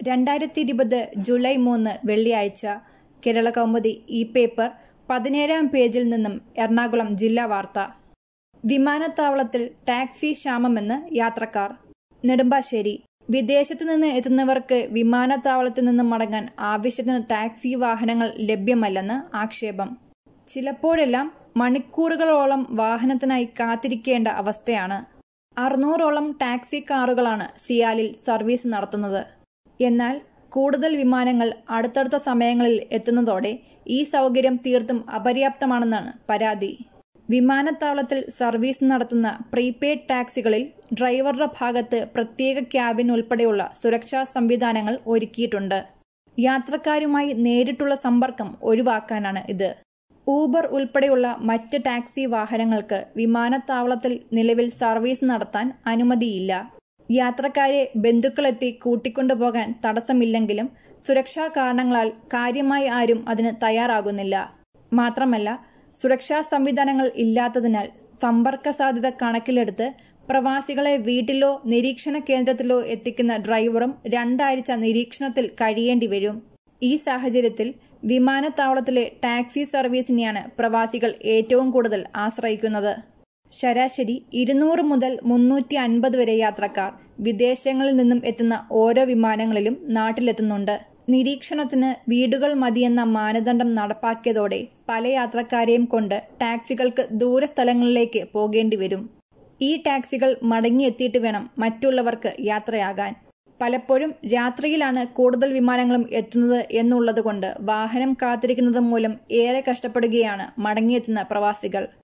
രണ്ടായിരത്തി ഇരുപത് ജൂലൈ മൂന്ന് വെള്ളിയാഴ്ച കേരള കൗമുദി ഈ പേപ്പർ പതിനേഴാം പേജിൽ നിന്നും എറണാകുളം ജില്ലാ വാർത്ത വിമാനത്താവളത്തിൽ ടാക്സി ക്ഷാമമെന്ന് യാത്രക്കാർ നെടുമ്പാശ്ശേരി വിദേശത്തു നിന്ന് എത്തുന്നവർക്ക് വിമാനത്താവളത്തിൽ നിന്ന് മടങ്ങാൻ ആവശ്യത്തിന് ടാക്സി വാഹനങ്ങൾ ലഭ്യമല്ലെന്ന് ആക്ഷേപം ചിലപ്പോഴെല്ലാം മണിക്കൂറുകളോളം വാഹനത്തിനായി കാത്തിരിക്കേണ്ട അവസ്ഥയാണ് അറുന്നൂറോളം ടാക്സി കാറുകളാണ് സിയാലിൽ സർവീസ് നടത്തുന്നത് എന്നാൽ കൂടുതൽ വിമാനങ്ങൾ അടുത്തടുത്ത സമയങ്ങളിൽ എത്തുന്നതോടെ ഈ സൗകര്യം തീർത്തും അപര്യാപ്തമാണെന്നാണ് പരാതി വിമാനത്താവളത്തിൽ സർവീസ് നടത്തുന്ന പ്രീപെയ്ഡ് ടാക്സികളിൽ ഡ്രൈവറുടെ ഭാഗത്ത് പ്രത്യേക ക്യാബിൻ ഉൾപ്പെടെയുള്ള സുരക്ഷാ സംവിധാനങ്ങൾ ഒരുക്കിയിട്ടുണ്ട് യാത്രക്കാരുമായി നേരിട്ടുള്ള സമ്പർക്കം ഒഴിവാക്കാനാണ് ഇത് ഊബർ ഉൾപ്പെടെയുള്ള മറ്റ് ടാക്സി വാഹനങ്ങൾക്ക് വിമാനത്താവളത്തിൽ നിലവിൽ സർവീസ് നടത്താൻ അനുമതിയില്ല യാത്രക്കാരെ ബന്ധുക്കളെത്തി കൂട്ടിക്കൊണ്ടുപോകാൻ തടസ്സമില്ലെങ്കിലും സുരക്ഷാ കാരണങ്ങളാൽ കാര്യമായി ആരും അതിന് തയ്യാറാകുന്നില്ല മാത്രമല്ല സുരക്ഷാ സംവിധാനങ്ങൾ ഇല്ലാത്തതിനാൽ സമ്പർക്ക സാധ്യത കണക്കിലെടുത്ത് പ്രവാസികളെ വീട്ടിലോ നിരീക്ഷണ കേന്ദ്രത്തിലോ എത്തിക്കുന്ന ഡ്രൈവറും രണ്ടാഴ്ച നിരീക്ഷണത്തിൽ കഴിയേണ്ടി വരും ഈ സാഹചര്യത്തിൽ വിമാനത്താവളത്തിലെ ടാക്സി സർവീസിനെയാണ് പ്രവാസികൾ ഏറ്റവും കൂടുതൽ ആശ്രയിക്കുന്നത് ശരാശരി ഇരുന്നൂറ് മുതൽ മുന്നൂറ്റി അൻപത് വരെ യാത്രക്കാർ വിദേശങ്ങളിൽ നിന്നും എത്തുന്ന ഓരോ വിമാനങ്ങളിലും നാട്ടിലെത്തുന്നുണ്ട് നിരീക്ഷണത്തിന് വീടുകൾ മതിയെന്ന മാനദണ്ഡം നടപ്പാക്കിയതോടെ പല യാത്രക്കാരെയും കൊണ്ട് ടാക്സികൾക്ക് ദൂരസ്ഥലങ്ങളിലേക്ക് പോകേണ്ടി വരും ഈ ടാക്സികൾ മടങ്ങിയെത്തിയിട്ട് വേണം മറ്റുള്ളവർക്ക് യാത്രയാകാൻ പലപ്പോഴും രാത്രിയിലാണ് കൂടുതൽ വിമാനങ്ങളും എത്തുന്നത് എന്നുള്ളതുകൊണ്ട് വാഹനം കാത്തിരിക്കുന്നത് മൂലം ഏറെ കഷ്ടപ്പെടുകയാണ് മടങ്ങിയെത്തുന്ന പ്രവാസികൾ